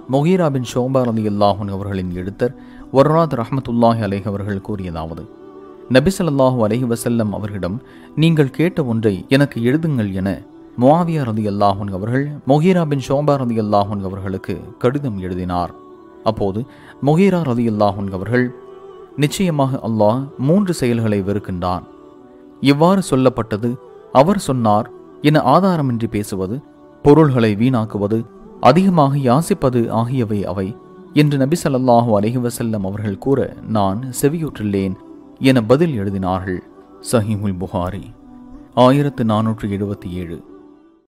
மொஹீரா பின் ஷோபா ரதி அல்லாஹன் அவர்களின் எழுத்தர் வர்ராத் ரஹமத்துல்லாஹி அலைஹ் அவர்கள் கூறியதாவது நபி ஸல்லல்லாஹு அலைஹி வஸல்லம் அவர்களிடம் நீங்கள் கேட்ட ஒன்றை எனக்கு எழுதுங்கள் என முஆவியா ரதி அல்லாஹன் அவர்கள் மொஹீரா பின் ஷோபா ரதி அல்லாஹன் அவர்களுக்கு கடிதம் எழுதினார் அப்போது மொஹீரா ரதி அல்லாஹன் அவர்கள் நிச்சயமாக அல்லாஹ் மூன்று செயல்களை வெறுக்கின்றான் இவ்வாறு சொல்லப்பட்டது அவர் சொன்னார் என ஆதாரமின்றி பேசுவது பொருள்களை வீணாக்குவது அதிகமாக யாசிப்பது ஆகியவை அவை என்று நபி ஸல்லல்லாஹு அலைஹி வஸல்லம் அவர்கள் கூற நான் செவியுற்றுள்ளேன் என பதில் எழுதினார்கள் சஹீஹுல் புகாரி ஆயிரத்து நானூற்று எழுபத்தி ஏழு